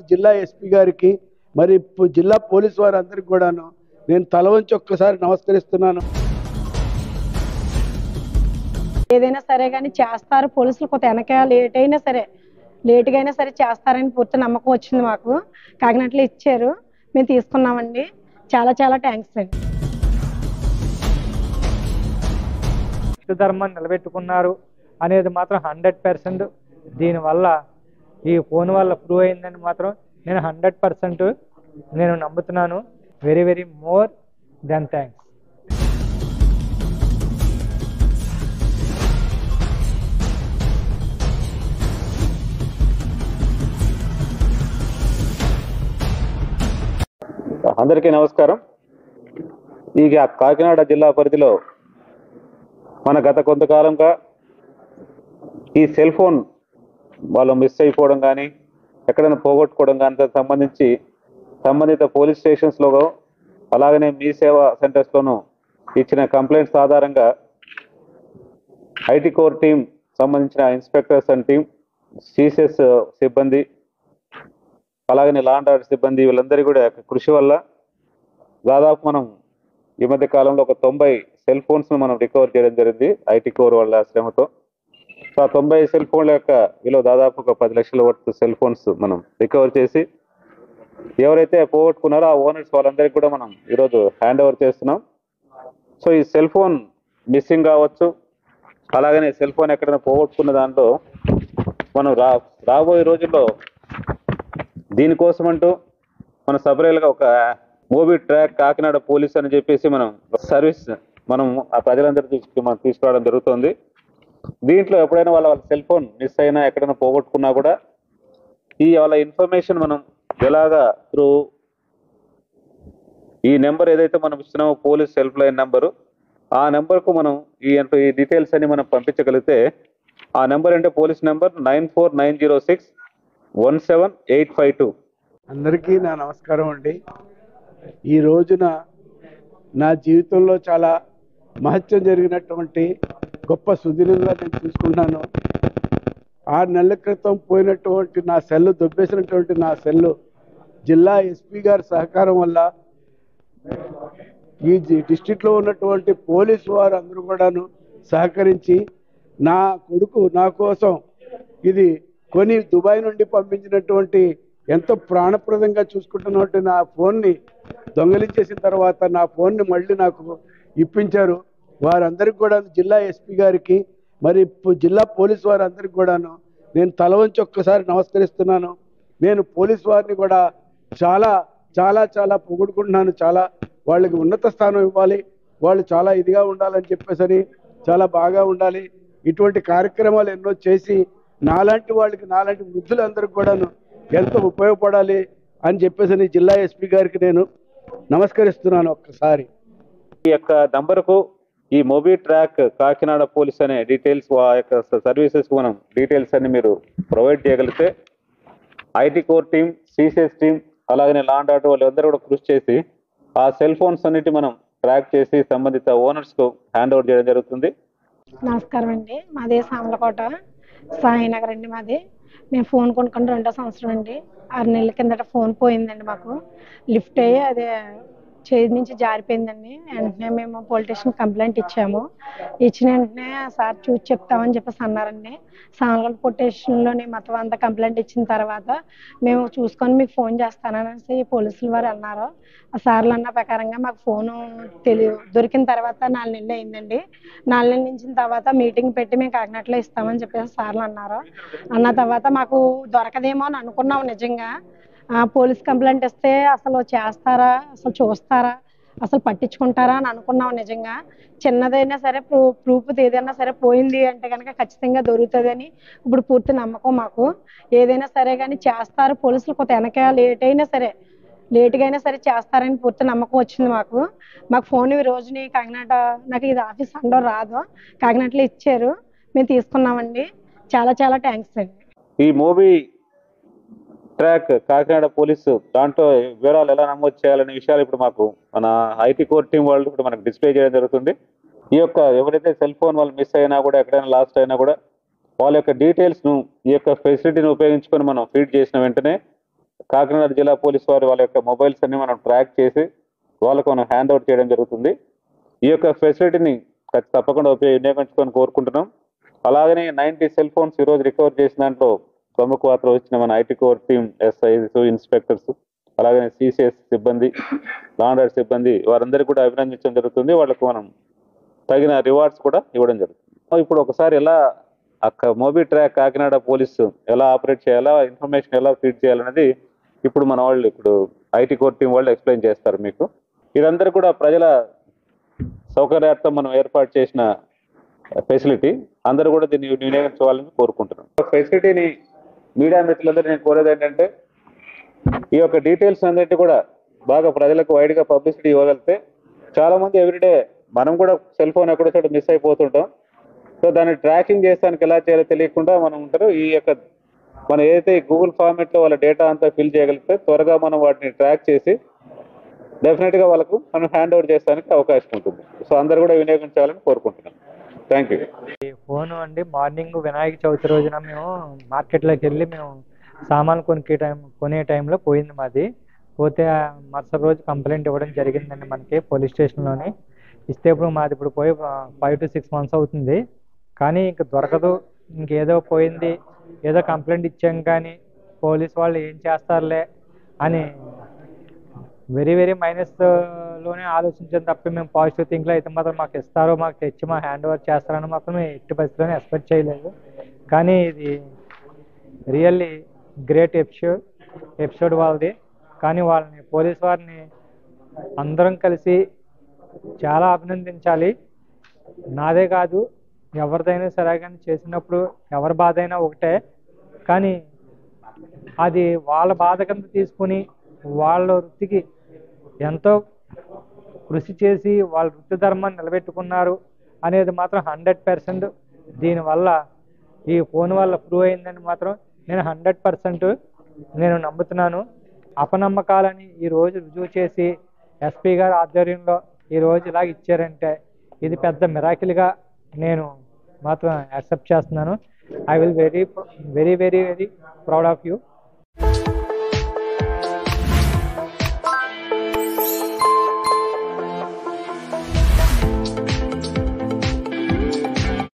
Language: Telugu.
జిల్లా ఎస్పీ గారికి మరి పు- జిల్లా పోలీసు వారందరికీ కూడాను నేను తల వంచి ఒక్కసారి నమస్కరిస్తున్నాను ఏదైనా సరే కానీ చేస్తారు పోలీసులు కొంత వెనక లేట్ అయినా సరే లేట్గా అయినా సరే చేస్తారని పూర్తి నమ్మకం వచ్చింది మాకు కాకినాడలో ఇచ్చారు మేము తీసుకున్నామండి చాలా చాలా థ్యాంక్స్ అండి హిందూ ధర్మాన్ని నిలబెట్టుకున్నారు అనేది మాత్రం హండ్రెడ్ పర్సెంట్ దీనివల్ల ఈ ఫోన్ వల్ల ప్రూవ్ అయిందని మాత్రం నేను హండ్రెడ్ పర్సెంట్ నేను నమ్ముతున్నాను very very more then thanks అందరికీ నమస్కారం ఈ కాకినాడ జిల్లా పరిధిలో మన గత కొంతకాలంగా ఈ సెల్ ఫోన్ వాళ్ళు మిస్ అయిపోవడం కానీ ఎక్కడైనా పోగొట్టుకోవడం కానీ దానికి సంబంధించి సంబంధిత పోలీస్ స్టేషన్స్లో అలాగనే మీ సేవా సెంటర్స్లోనూ ఇచ్చిన కంప్లైంట్స్ ఆధారంగా ఐటీ కోర్ టీం సంబంధించిన ఇన్స్పెక్టర్స్ అండ్ టీం సీసెస్ సిబ్బంది అలాగనే లా అండ్ ఆర్డర్ సిబ్బంది వీళ్ళందరి కూడా కృషి వల్ల దాదాపు మనం ఈ మధ్య కాలంలో ఒక తొంభై సెల్ ఫోన్స్ ను మనం రికవర్ చేయడం జరిగింది ఐటీ కోర్ వాళ్ళ శ్రమతో సో ఆ తొంభై సెల్ ఫోన్ల యొక్క విలువ దాదాపు ఒక పది లక్షల వర్త్ సెల్ ఫోన్స్ మనం రికవర్ చేసి ఎవరైతే పోగొట్టుకున్నారో ఆ ఓనర్స్ వాళ్ళందరికీ కూడా మనం ఈరోజు హ్యాండ్ ఓవర్ చేస్తున్నాం సో ఈ సెల్ ఫోన్ మిస్సింగ్ కావచ్చు అలాగనే సెల్ ఫోన్ ఎక్కడైనా పోగొట్టుకున్న దాంట్లో మనం రా రాబోయే రోజుల్లో దీనికోసం అంటూ మన సపరేట్గా ఒక మూవీ ట్రాక్ కాకినాడ పోలీస్ అని చెప్పేసి మనం సర్వీస్ మనం ఆ ప్రజలందరూ తీసుకు మనం తీసుకురావడం జరుగుతుంది దీంట్లో ఎప్పుడైనా వాళ్ళ వాళ్ళ సెల్ ఫోన్ మిస్ అయినా ఎక్కడైనా పోగొట్టుకున్నా కూడా ఈ వాళ్ళ ఇన్ఫర్మేషన్ మనం ఎలాగా త్రూ ఈ నెంబర్ ఏదైతే మనం ఇస్తున్నామో పోలీస్ హెల్ప్ లైన్ నెంబరు ఆ నెంబర్కు మనం ఈ ఎంత- ఈ డీటెయిల్స్ అన్ని మనం పంపించగలిగితే ఆ నెంబర్ అంటే police number nine four nine zero six one seven eight five two అందరికీ నా నమస్కారం అండి ఈ రోజున నా జీవితంలో చాలా మహత్యం జరిగినటువంటి గొప్ప సుదినంగా నేను చూసుకున్నాను ఆరు నెలల క్రితం పోయినటువంటి నా సెల్లు దొబ్బేసినటువంటి నా సెల్లు జిల్లా ఎస్పీ గారి సహకారం వల్ల ఈ జి- డిస్ట్రిక్ట్లో ఉన్నటువంటి పోలీసు వారు అందరూ కూడాను సహకరించి నా కొడుకు నా కోసం ఇది కొని దుబాయ్ నుండి పంపించినటువంటి ఎంతో ప్రాణప్రదంగా చూసుకుంటున్నటువంటి నా ఫోన్ని దొంగలించేసిన తర్వాత నా ఫోన్ని మళ్ళీ నాకు ఇప్పించారు వారందరికీ కూడా జిల్లా ఎస్పీ గారికి మరి పు- జిల్లా పోలీసు వారందరికీ కూడాను నేను తల వంచి ఒక్కసారి నమస్కరిస్తున్నాను నేను పోలీసు వారిని కూడా చాలా చాలా చాలా పొగుడుకుంటున్నాను చాలా వాళ్ళకి ఉన్నత స్థానం ఇవ్వాలి వాళ్ళు చాలా ఇదిగా ఉండాలని చెప్పేసరి చాలా బాగా ఉండాలి ఇటువంటి కార్యక్రమాలు ఎన్నో చేసి నాలాంటి వాళ్ళకి నాలాంటి వృద్ధులందరికీ కూడాను ఎంతో ఉపయోగపడాలి అని చెప్పేసి జిల్లా ఎస్పీ గారికి నేను నమస్కరిస్తున్నాను ఒక్కసారి ఈ యొక్క నంబర్కు ఈ మొబీ ట్రాక్ కాకినాడ పోలీస్ అనే డీటెయిల్స్ ఆ యొక్క సర్వీసెస్ మనం డీటెయిల్స్ అన్ని మీరు ప్రొవైడ్ చేయగలిగితే IT core team CCS team అలాగనే లా అండ్ ఆర్డర్ వాళ్ళందరూ కూడా కృషి చేసి ఆ సెల్ ఫోన్స్ అన్నిటి మనం ట్రాక్ చేసి సంబంధిత ఓనర్స్ కు హ్యాండ్ ఓవర్ చేయడం జరుగుతుంది నమస్కారం అండి మాది సామలకోట సాయినగర్ అండి మాది మేము ఫోన్ కొనుక్కొని రెండో సంవత్సరం అండి ఆరు నెలల కిందట ఫోన్ పోయిందండి మాకు లిఫ్ట్ అయ్యి అదే చేతి నుంచి జారిపోయిందండి వెంటనే మేము పోలీస్ స్టేషన్ కంప్లైంట్ ఇచ్చాము ఇచ్చిన వెంటనే సార్ చూసి చెప్తామని చెప్పేసి అన్నారండి సామలకోట పోలీస్ స్టేషన్లోని మొత్తం అంతా కంప్లైంట్ ఇచ్చిన తర్వాత మేము చూసుకొని మీకు ఫోన్ చేస్తాననేసి పోలీసులు వారు అన్నారు ఆ సార్లు అన్న ప్రకారంగా మాకు ఫోను తెలియ దొరికిన తర్వాత నాలుగు నెలలు అయిందండి నాలుగు నెలలు నుంచి తర్వాత మీటింగ్ పెట్టి మేము కాకినాడలో ఇస్తామని చెప్పేసి సార్లు అన్నారు అన్న తర్వాత మాకు దొరకదేమో అని అనుకున్నాం నిజంగా ఆ, పోలీస్ కంప్లైంట్ ఇస్తే అసలు చేస్తారా అసలు చూస్తారా అసలు పట్టించుకుంటారా అని అనుకున్నాం నిజంగా చిన్నదైనా సరే ప్రూ ప్రూఫ్ ఏదైనా సరే పోయింది అంటే కనుక ఖచ్చితంగా దొరుకుతుందని ఇప్పుడు పూర్తి నమ్మకం మాకు ఏదైనా సరే కానీ చేస్తారు పోలీసులు కొంత వెనక లేట్ అయినా సరే లేట్గా అయినా సరే చేస్తారని పూర్తి నమ్మకం వచ్చింది మాకు మాకు ఫోన్ ఈ రోజుని కాకినాడ నాకు ఇది ఆఫీస్ అండో రాదు కాకినాడలో ఇచ్చారు మేము తీసుకున్నామండి చాలా చాలా థ్యాంక్స్ అండి ఈ మూవీ ట్రాక్ కాకినాడ పోలీసు దాంట్లో వివరాలు ఎలా నమోదు చేయాలనే విషయాలు ఇప్పుడు మాకు మన ఐటీ కోర్ టీం వాళ్ళు ఇప్పుడు మనకు డిస్ప్లే చేయడం జరుగుతుంది ఈ యొక్క ఎవరైతే సెల్ ఫోన్ వాళ్ళు మిస్ అయినా కూడా ఎక్కడైనా లాస్ట్ అయినా కూడా వాళ్ళ యొక్క డీటెయిల్స్ ను ఈ యొక్క ఫెసిలిటీని ఉపయోగించుకొని మనం ఫీడ్ చేసిన వెంటనే కాకినాడ జిల్లా పోలీస్ వారు వాళ్ళ యొక్క మొబైల్స్ అన్ని మనం ట్రాక్ చేసి వాళ్ళకు మనం హ్యాండ్ అవుట్ చేయడం జరుగుతుంది ఈ యొక్క ఫెసిలిటీని ఖచ్చి- తప్పకుండా ఉపయోగ వినియోగించుకొని కోరుకుంటున్నాం అలాగనే నైన్టీ సెల్ ఫోన్స్ ఈ రోజు రికవర్ చేసిన దాంట్లో ప్రముఖ పాత్ర వచ్చిన మన IT core team SIs inspectors అలాగే సిసిఎస్ సిబ్బంది లాండర్ సిబ్బంది వారందరికీ కూడా అభినందించడం జరుగుతుంది వాళ్ళకు మనం తగిన రివార్డ్స్ కూడా ఇవ్వడం జరుగుతుంది ఇప్పుడు ఒకసారి ఎలా అక్క మోబీ ట్రాక్ కాకినాడ పోలీసు ఎలా ఆపరేట్ చేయాలా ఇన్ఫర్మేషన్ ఎలా ఫీడ్ చేయాలనేది ఇప్పుడు మన వాళ్ళు ఇప్పుడు ఐటీ కోర్ టీం వాళ్ళు ఎక్స్ప్లెయిన్ చేస్తారు మీకు ఇదందరూ కూడా ప్రజల సౌకర్యార్థం మనం ఏర్పాటు చేసిన ఫెసిలిటీ అందరూ కూడా దీన్ని వినియోగించుకోవాలని కోరుకుంటున్నాం ఫెసిలిటీని మీడియా మిత్రులందరూ నేను కోరేది ఏంటంటే ఈ యొక్క డీటెయిల్స్ అన్నిటి కూడా బాగా ప్రజలకు వైడ్ గా పబ్లిసిటీ ఇవ్వగలిగితే చాలా మంది ఎవ్రీడే మనం కూడా సెల్ ఫోన్ ఎక్కడో చోట మిస్ అయిపోతుంటాం సో దాన్ని ట్రాకింగ్ చేస్తానికి ఎలా చేయాలో తెలియకుండా మనం ఉంటారు ఈ యొక్క మనం ఏదైతే గూగుల్ ఫార్మేట్ లో వాళ్ళ డేటా అంతా ఫిల్ చేయగలిగితే త్వరగా మనం వాటిని ట్రాక్ చేసి డెఫినెట్ గా వాళ్ళకు మనం హ్యాండ్ ఓవర్ చేస్తానికి అవకాశం ఉంటుంది సో అందరు కూడా వినియోగించాలని కోరుకుంటున్నాం థ్యాంక్ యూ ఈ ఫోన్ అండి మార్నింగ్ వినాయక చవితి రోజున మేము మార్కెట్లోకి వెళ్ళి మేము సామాన్లు కొనుక్కే టైం కొనే టైంలో పోయింది మాది పోతే ఆ మరుసటి రోజు కంప్లైంట్ ఇవ్వడం జరిగిందండి మనకి పోలీస్ స్టేషన్లోని ఇస్తే ఇప్పుడు మాది ఇప్పుడు పోయి ఫైవ్ టు సిక్స్ మంత్స్ అవుతుంది కానీ ఇంక దొరకదు ఇంకేదో పోయింది ఏదో కంప్లైంట్ ఇచ్చాం కానీ పోలీస్ వాళ్ళు ఏం చేస్తారులే అని వెరీ వెరీ మైనస్ లోనే ఆలోచించాం తప్ప మేము పాజిటివ్ థింక్ లో అయితే మాత్రం మాకు ఇస్తారో మాకు తెచ్చి మా హ్యాండ్ ఓవర్ చేస్తారని మాత్రం మేము ఎట్టి పరిస్థితుల్లోనే ఎక్స్పెక్ట్ చేయలేదు కానీ ఇది రియల్లీ గ్రేట్ ఎపిసోడ్ ఎపిసోడ్ వాళ్ళది కానీ వాళ్ళని పోలీస్ వారిని అందరం కలిసి చాలా అభినందించాలి నాదే కాదు ఎవరిదైనా సరే కానీ చేసినప్పుడు ఎవరి బాధ అయినా ఒకటే కానీ అది వాళ్ళ బాధ కింద తీసుకుని వాళ్ళ వృత్తికి ఎంతో కృషి చేసి వాళ్ళ వృత్తి ధర్మాన్ని నిలబెట్టుకున్నారు అనేది మాత్రం హండ్రెడ్ పర్సెంట్ దీనివల్ల ఈ ఫోన్ వల్ల ప్రూవ్ అయిందని మాత్రం నేను హండ్రెడ్ పర్సెంట్ నేను నమ్ముతున్నాను అపనమ్మకాలని ఈ రోజు రుజువు చేసి ఎస్పీ గారి ఆధ్వర్యంలో ఈ రోజు ఇలాగ ఇచ్చారంటే ఇది పెద్ద మిరాకిల్గా నేను మాత్రం యాక్సెప్ట్ చేస్తున్నాను I will very very very very proud of you